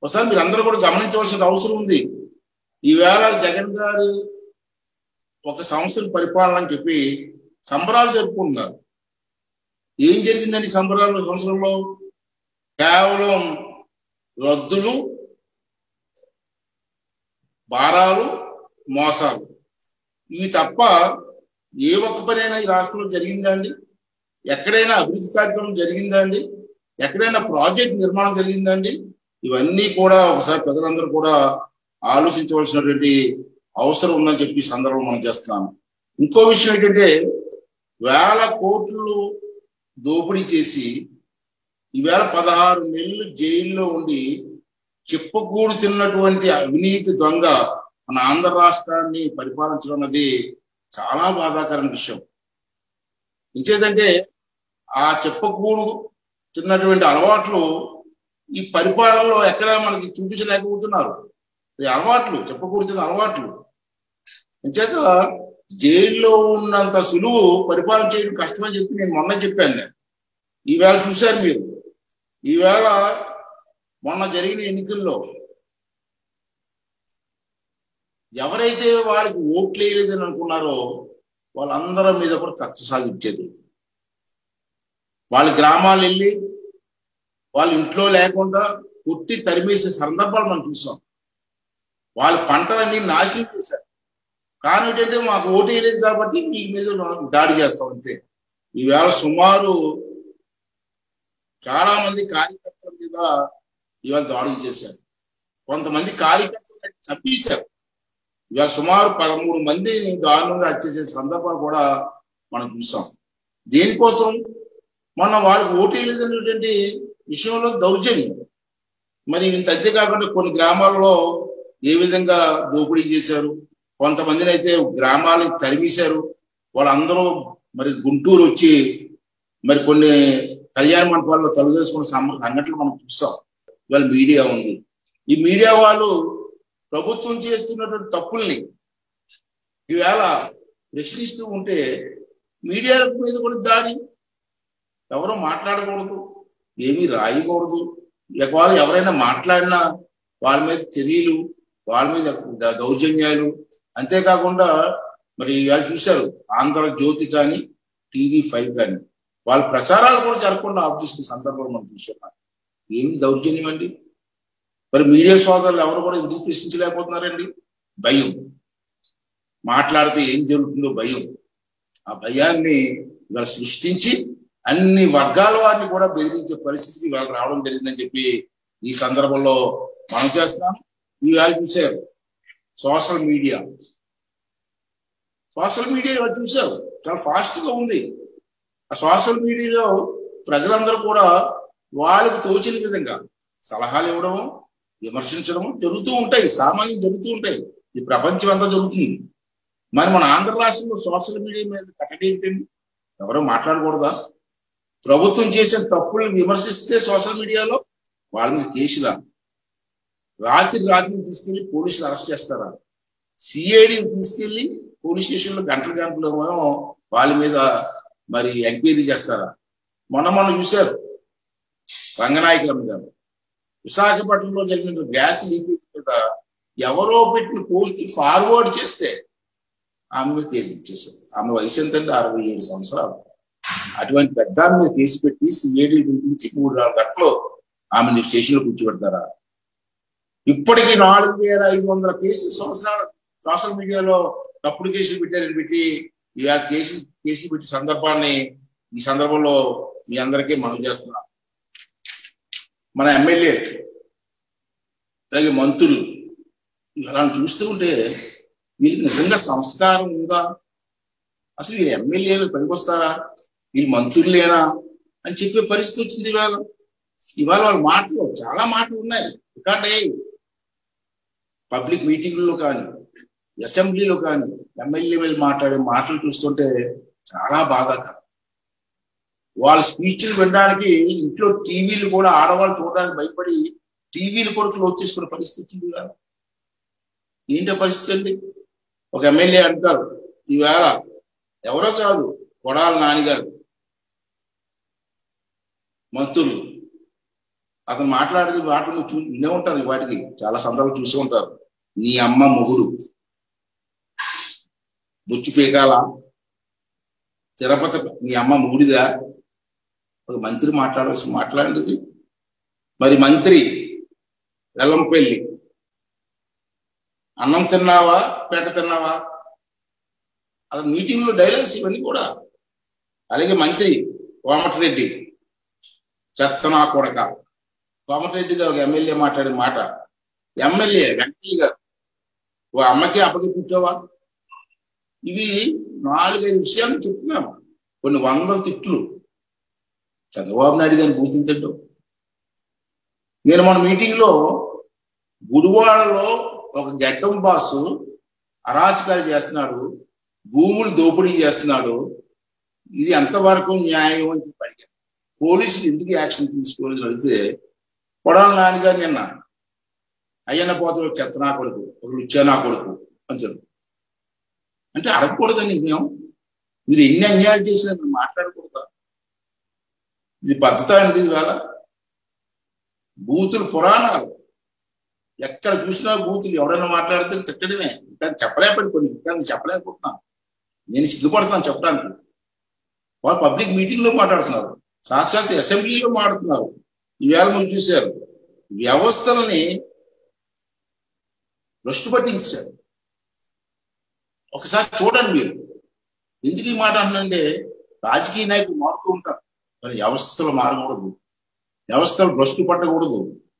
ఒకసారి మీరు అందరూ కూడా గమనించవలసిన అవసరం ఉంది ఈవేళ జగన్ గారు ఒక సంవత్సరం పరిపాలన అని చెప్పి సంబరాలు జరుపుకుంటున్నారు ఏం జరిగిందండి సంబరాలు సంవత్సరంలో కేవలం రద్దులు భారాలు మోసాలు ఇవి తప్ప ఏ ఒక్క పనైనా ఈ రాష్ట్రంలో జరిగిందా అండి ఎక్కడైనా అభివృద్ధి కార్యక్రమం జరిగిందా అండి ఎక్కడైనా ప్రాజెక్ట్ నిర్మాణం జరిగిందండి ఇవన్నీ కూడా ఒకసారి ప్రజలందరూ కూడా ఆలోచించవలసినటువంటి అవసరం ఉందని చెప్పి ఈ సందర్భం మనం చేస్తున్నాను ఇంకో విషయం ఏంటంటే వేల కోట్లు దోపిడీ చేసి ఈవేళ పదహారు నెలలు జైల్లో ఉండి చెప్పకూడు తిన్నటువంటి అవినీతి దొంగ మన ఆంధ్ర రాష్ట్రాన్ని పరిపాలించడం అన్నది చాలా బాధాకరమైన విషయం ఇంకేదంటే ఆ చెప్పకూడు తిన్నటువంటి అలవాట్లు ఈ పరిపాలనలో ఎక్కడ మనకి చూపించలేకపోతున్నారు ఈ అలవాట్లు చెప్పకూడదు అలవాట్లు అంచేత జైల్లో ఉన్నంత సులువు పరిపాలన చేయడం కష్టమని చెప్పి నేను మొన్న చెప్పాను నేను ఈవేళ చూశారు మీరు ఈవేళ మొన్న జరిగిన ఎన్నికల్లో ఎవరైతే వారికి ఓట్లు వేయలేదని అనుకున్నారో వాళ్ళందరి మీద కూడా కక్ష సాధించేది వాళ్ళ గ్రామాలు వెళ్ళి వాళ్ళ ఇంట్లో లేకుండా కొట్టి తరిమేసే సందర్భాలు మనం చూసాం వాళ్ళ పంటలన్నీ నాశనం చేశారు కానీ ఏంటంటే మాకు ఓటు వేయలేదు కాబట్టి మీ మీద మనం దాడి చేస్తాం అంతే ఈవేళ సుమారు చాలా మంది కార్యకర్తల మీద ఇవాళ దాడులు చేశారు కొంతమంది కార్యకర్తలు చంపేశారు ఇవాళ సుమారు పదమూడు మందిని దారుణంగా హత్య చేసే సందర్భాలు కూడా మనం చూసాం దేనికోసం మొన్న వాళ్ళకి ఓటు వేయలేదనేటువంటి విషయంలో దౌర్జన్యం మరి ఇంత అంతే కాకుండా కొన్ని గ్రామాల్లో ఏ విధంగా దోపిడీ చేశారు కొంతమందిని అయితే గ్రామాలు తరిమేశారు వాళ్ళందరూ మరి గుంటూరు వచ్చి మరి కొన్ని కళ్యాణ మండపాల్లో తలుగేసుకున్న సంఘటనలు మనం చూసాం ఇవాళ మీడియా ఉంది ఈ మీడియా వాళ్ళు ప్రభుత్వం చేస్తున్నటువంటి తప్పుల్ని ఈవేళ ప్రశ్నిస్తూ ఉంటే మీడియా మీద కూడా దాడి ఎవరో మాట్లాడకూడదు ఏమీ రాయకూడదు ఒకవేళ ఎవరైనా మాట్లాడినా వాళ్ళ మీద చర్యలు వాళ్ళ మీద దౌర్జన్యాలు అంతేకాకుండా మరి వాళ్ళు చూశారు ఆంధ్ర జ్యోతి కానీ టీవీ ఫైవ్ కానీ వాళ్ళ ప్రచారాలు కూడా జరగకుండా ఆఫ్ చేసిన సందర్భం మనం చూస్తున్నాం ఏమి దౌర్జన్యం అండి మరి మీడియా సోదరులు ఎవరు కూడా ఎందుకు ప్రశ్నించలేకపోతున్నారండి భయం మాట్లాడితే ఏం జరుగుతుందో భయం ఆ భయాన్ని ఇవాళ సృష్టించి అన్ని వర్గాల వారిని కూడా బెదిరించే పరిస్థితికి వాళ్ళు రావడం జరిగిందని చెప్పి ఈ సందర్భంలో మనం చేస్తున్నాం ఈ వాళ్ళు చూశారు సోషల్ మీడియా సోషల్ మీడియా ఇవాళ చూశారు చాలా ఫాస్ట్ గా ఉంది ఆ సోషల్ మీడియాలో ప్రజలందరూ కూడా వాళ్ళకి తోచిన విధంగా సలహాలు ఇవ్వడం విమర్శించడం జరుగుతూ ఉంటాయి సామాన్యం జరుగుతూ ఉంటాయి ఈ ప్రపంచం అంతా జరుగుతుంది మరి మన ఆంధ్ర రాష్ట్రంలో సోషల్ మీడియా మీద కట్టడి ఏంటండి ఎవరో మాట్లాడకూడదా ప్రభుత్వం చేసిన తప్పులను విమర్శిస్తే సోషల్ మీడియాలో వాళ్ళ మీద కేసులా రాత్రి రాత్రి తీసుకెళ్లి పోలీసులు అరెస్ట్ చేస్తారా సిఐడిని తీసుకెళ్లి పోలీస్ స్టేషన్ లో గంటల గంటలు వాళ్ళ మీద మరి ఎంక్వైరీ చేస్తారా మొన్న మొన్న చూశారు రంగనాయకులమ్మ గారు విశాఖపట్నంలో జరిగిన గ్యాస్ లీకేజ్ మీద ఎవరో పెట్టిన పోస్ట్ ఫార్వర్డ్ చేస్తే ఆమె మీద కేసు ఇచ్చేసారు ఆమె వయసు ఎంతంటే అరవై ఏడు సంవత్సరాలు అటువంటి పెద్ద ఆమె మీద కేసు పెట్టి సిఐడి పిలిపించి మూడు నాలుగు గంటలు ఆమెను స్టేషన్ లో కూర్చోబెడతారా ఇప్పటికీ నాలుగు వేల ఐదు వందల కేసులు సంవత్సరాలు సోషల్ మీడియాలో తప్పుడు కేసులు పెట్టారని పెట్టి ఈ కేసు కేసు పెట్టి సందర్భాన్ని ఈ సందర్భంలో మీ అందరికీ మనం చేస్తున్నాం మన ఎమ్మెల్యే అలాగే మంత్రులు అలా చూస్తూ ఉంటే వీళ్ళకి నిజంగా సంస్కారం ఉందా అసలు ఈ ఎమ్మెల్యేలు పనికొస్తారా వీళ్ళు మంత్రులేనా అని చెప్పే పరిస్థితి వచ్చింది ఇవాళ ఇవాళ వాళ్ళ మాటలు చాలా మాటలు ఉన్నాయి రికార్డ్ అయ్యాయి పబ్లిక్ మీటింగ్లో కానీ అసెంబ్లీలో కానీ ఎమ్మెల్యే మాట్లాడే మాటలు చూస్తుంటే చాలా బాధాకరం వాళ్ళ స్పీచ్లు వినడానికి ఇంట్లో టీవీలు కూడా ఆడవాళ్ళు చూడడానికి భయపడి టీవీలు కూడా క్లోజ్ చేసుకునే పరిస్థితి వచ్చింది కదా ఏంటో పరిస్థితి అండి ఒక ఎమ్మెల్యే అంటారు ఈవేళ ఎవరో కాదు కొడాల నాన్నగారు మంత్రులు అతను మాట్లాడేది వాటిని చూ వినే ఉంటారు ఈ వాటికి చాలా సందర్భాలు చూసి ఉంటారు నీ అమ్మ మొగుడు బుచ్చు పీకాల తిరుపతి నీ అమ్మ మొగుడిదా ఒక మంత్రి మాట్లాడవలసి మాట్లాడేది మరి మంత్రి వెల్లంపల్లి అన్నం తిన్నావా పేట తిన్నావా అది మీటింగ్ లో డైలాగ్స్ ఇవన్నీ కూడా అలాగే మంత్రి కోమటిరెడ్డి చెత్త నా కొడక కోమటిరెడ్డి గారు ఎమ్మెల్యే మాట్లాడిన మాట ఎమ్మెల్యే వెంకయ్య గారు ఓ అమ్మకి అప్పకి పుట్టావా ఇవి నాలుగైదు విషయాలు చెప్తున్నాను కొన్ని వందల తిట్లు చంద్రబాబు నాయుడు గారిని బూతులు తింటాం నేను మన మీటింగ్ లో గుడివాడలో ఒక గడ్డం బాసు అరాచకాలు చేస్తున్నాడు భూములు దోపిడీ చేస్తున్నాడు ఇది ఎంతవరకు న్యాయం అని చెప్పి అడిగాను పోలీసులు ఎందుకు యాక్షన్ తీసుకోవాలని అడిగితే కొడాల నాన్నగారు నిన్న అయ్యన్న పోతలు చెత్త నా కొడుకు ఒకడు ఇచ్చా నా కొడుకు అని చెప్పి అంటే అడగకూడదని మేము మీరు ఎన్ని అన్యాయాలు చేసినా మీరు మాట్లాడకూడదా ఇది పద్ధత అండి ఇది వేళ బూతులు పురాణాలు ఎక్కడ చూసినా బూతులు ఎవరైనా మాట్లాడితే తిట్టడమే ఇంకా చెప్పలేకపోయి కొన్ని విషయాలు చెప్పలేకపోతున్నాను నేను సిగ్గుపడుతున్నాను చెప్పడానికి వాళ్ళు పబ్లిక్ మీటింగ్ లో మాట్లాడుతున్నారు సాక్షాత్ అసెంబ్లీలో మాట్లాడుతున్నారు ఈవేళ మీరు చూశారు వ్యవస్థలని భ్రష్టు పట్టించారు ఒకసారి చూడండి మీరు ఎందుకు ఈ మాట అంటే రాజకీయ నాయకులు మారుతూ ఉంటారు మరి వ్యవస్థలు మారకూడదు వ్యవస్థలు భ్రష్టు పట్టకూడదు